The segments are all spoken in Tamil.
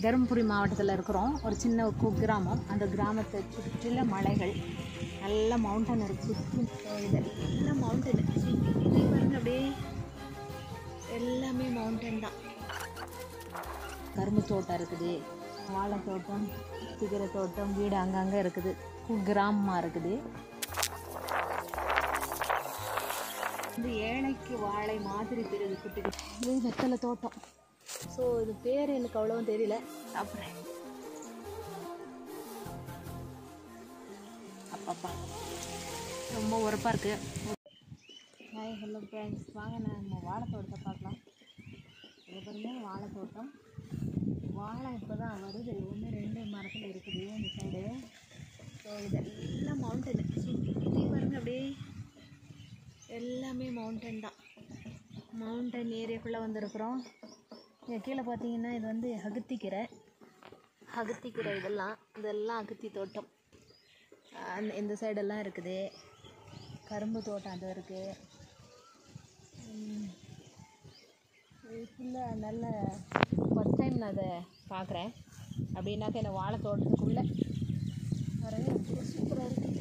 தருமபுரி மாவட்டத்தில் இருக்கிறோம் ஒரு சின்ன குக்கிராமம் அந்த கிராமத்தை சுற்றில மலைகள் நல்ல மவுண்டன் இருக்குது சுற்றி இதெல்லாம் மவுண்டன் சுற்றி பாருங்க அப்படியே எல்லாமே மவுண்டன் தான் கரும்பு தோட்டம் இருக்குது வாழை தோட்டம் சிகர தோட்டம் வீடு அங்கங்கே இருக்குது குக்கிராமமாக இருக்குது இது ஏழைக்கு வாழை மாதிரி தெரியுது குட்டி குட்டி இது வெத்தலை தோட்டம் ஸோ இது பேர் எனக்கு அவ்வளோவும் தெரியல சாப்பிட்றேன் அப்பப்பா ரொம்ப உரப்பாக இருக்குது ஹாய் ஹலோ ஃப்ரெண்ட்ஸ் வாங்க நம்ம வாழை தோட்டத்தை பார்க்கலாம் இது பாருங்க வாழை தோட்டம் வாழை இப்போ தான் வருது ஒன்று ரெண்டு மரத்தில் இருக்குது இந்த சைடு ஸோ இதெல்லாம் மவுண்டன் சுற்றி பாருங்க அப்படியே எல்லாமே மவுண்டன் தான் மவுண்டன் ஏரியாக்குள்ளே வந்திருக்கிறோம் இங்கே கீழே பார்த்தீங்கன்னா இது வந்து அகத்திக்கீரை அகத்திக்கீரை இதெல்லாம் இதெல்லாம் அகத்தி தோட்டம் அந்த இந்த சைடெல்லாம் இருக்குது கரும்பு தோட்டம் அது இருக்குது ஃபுல்லாக நல்ல ஃபஸ்ட் டைம் நான் அதை பார்க்குறேன் அப்படின்னாக்க இந்த வாழை தோட்டத்துக்குள்ளே பாருங்க சூப்பராக இருக்குது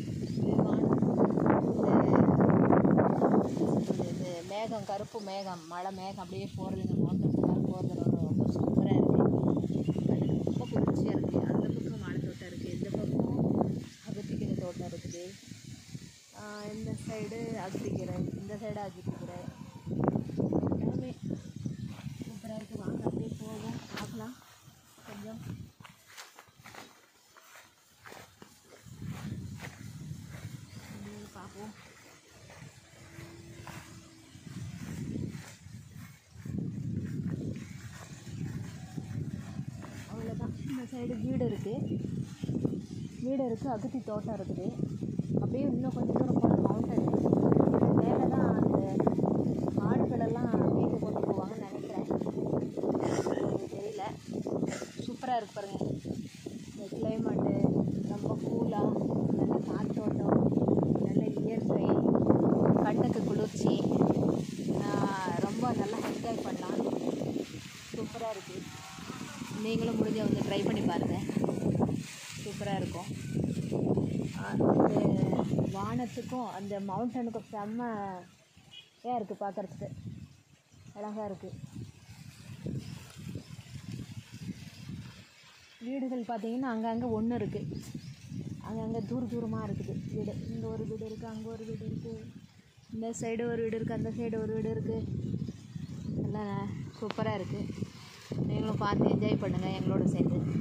இது மேகம் கருப்பு மேகம் மழை மேகம் அப்படியே போகிறது இந்த மோட்டர் போகிறது ரொம்ப சூப்பராக இருக்குது அது ரொம்ப குளிர்ச்சியாக இருக்குது அந்த பக்கம் வாழை தோட்டம் இருக்குது இந்த பக்கம் அகத்திக்கீரை தோட்டம் இருக்குது ஆஹ் இந்த சைடு அகத்திக்கீரை இந்த சைடு அகத்திக்கீரை எல்லாமே சூப்பராக இருக்குது வாங்க அப்படியே போவோம் பார்க்கலாம் கொஞ்சம் அப்படியே பார்ப்போம் அவ்வளோதான் இந்த சைடு வீடு இருக்குது வீடு இருக்குது அகத்தி தோட்டம் இருக்குது அப்படியே இன்னும் கொஞ்சம் தூரம் போன மவுண்டன் மேலே தான் அந்த ஆடுகளெல்லாம் மேய்க்க கொண்டு போவாங்கன்னு நினைக்கிறேன் எனக்கு தெரியல சூப்பராக இருக்கு பாருங்க இந்த கிளைமேட்டு ரொம்ப கூலாக நல்ல காற்றோட்டம் நல்ல இயற்கை கண்ணுக்கு குளிர்ச்சி ஆஹ் ரொம்ப நல்லா என்ஜாய் பண்ணலாம் சூப்பராக இருக்குது நீங்களும் முடிஞ்ச வந்து ட்ரை பண்ணி பாருங்கள் சூப்பராக இருக்கும் அந்த வானத்துக்கும் அந்த மவுண்டனுக்கும் செம்ம ஏன் இருக்குது பார்க்குறதுக்கு அழகாக இருக்குது வீடுகள் பார்த்தீங்கன்னா அங்கங்கே ஒன்று இருக்குது அங்கங்கே தூர தூரமாக இருக்குது வீடு இங்கே ஒரு வீடு இருக்குது அங்கே ஒரு வீடு இருக்குது இந்த சைடு ஒரு வீடு இருக்குது அந்த சைடு ஒரு வீடு இருக்குது எல்லாம் சூப்பராக இருக்குது நீங்களும் பார்த்து என்ஜாய் பண்ணுங்கள் எங்களோட சேர்ந்து